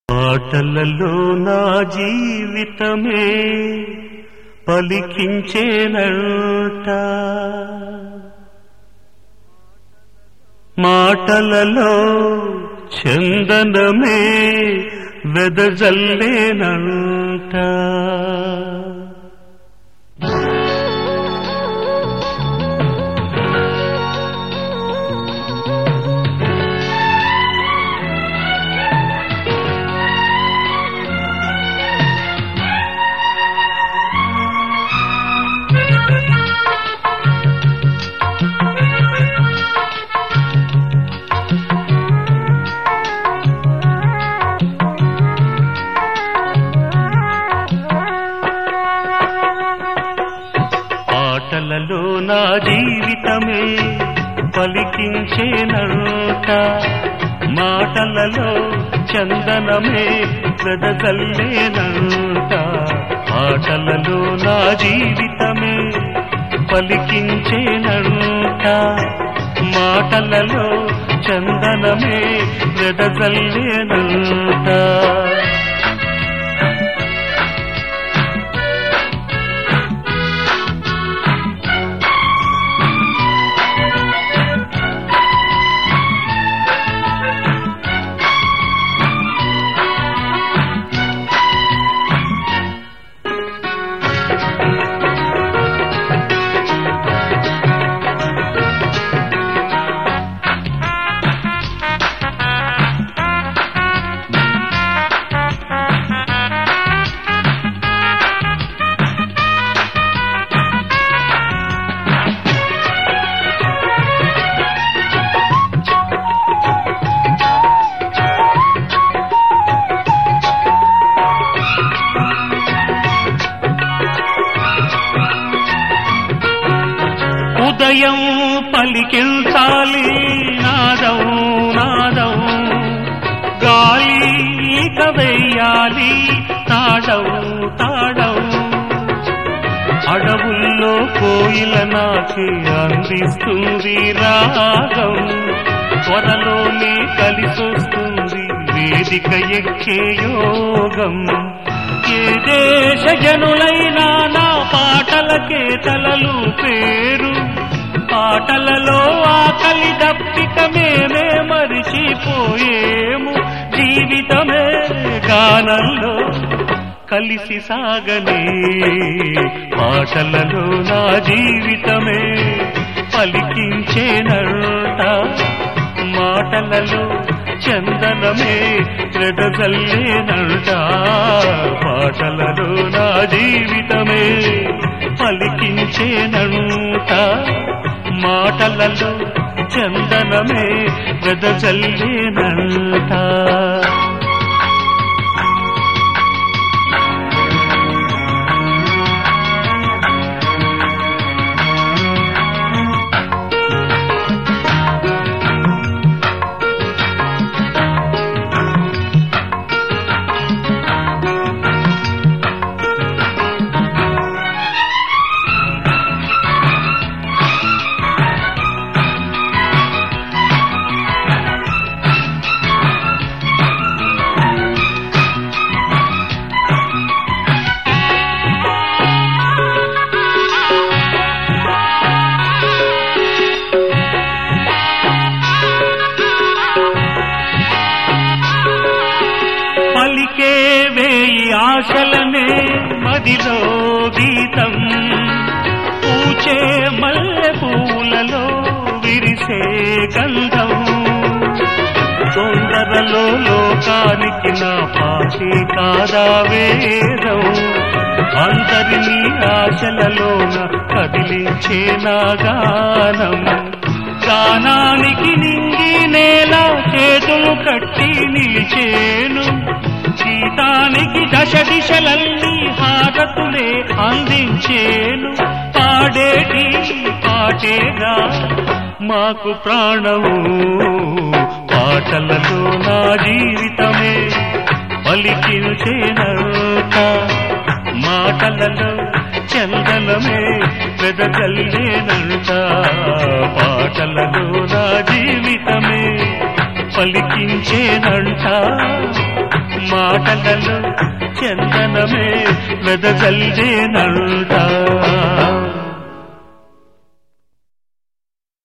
ఆటలలో నా జీవితమే పలికించేనంట మాటలలో చందనమే వెదజల్లేనంట ఆటలలో నా జీవితమే పలికించేనంట మాటలలో చందనమే వెదజల్లేనంట ఆటలలో నా జీవితమే పలికించేనంట మాటలలో చందనమే వెదజల్లేనంట ఉదయం పలికించాలి నాదం నాదం గాలి ఇక వెయ్యాలి తాడవు తాడవు అడవుల్లో కోయిల నాకి అందిస్తుంది రాగం త్వరలోనే కలిసొస్తుంది వేదిక ఎక్కే యోగం ఏ దేశ జనులైనా నా పాటలకే తలలు పేరు పాటలలో ఆకలి దప్పిక మేమే మరిచిపోయేము జీవితమే గానంలో కలిసి సాగనే పాటలలో నా జీవితమే పలికించేనంట మాటలలో చందనమే వెదజల్లేనంట పాటలలో నా జీవితమే పలికించేనంట మాటలలో చందనమే వెదజల్లేనంట పలికే వేయి ఆశలనే మదిలో గీతం పూచే మల్లె పూలలో విరిసే గంధం తొందరలో లోకానికి నా పాటి కాదా వేదం అందరినీ ఆశలలోన కదిలించే నా గానం గానానికి నింగి నేల చేతులు కట్టి నిలిచేను గీతానికి దశ దిశలన్నీ హారతులే అందించేను పాడేటి పాటేగా మాకు ప్రాణము పాటలలో నా జీవితమే పలికించేనంట మాటలలో చందనమే వెదజల్లేనంట పాటలలో నా జీవితమే పలికించేనంట మాటలలో చందనమే వెదజల్లేనంట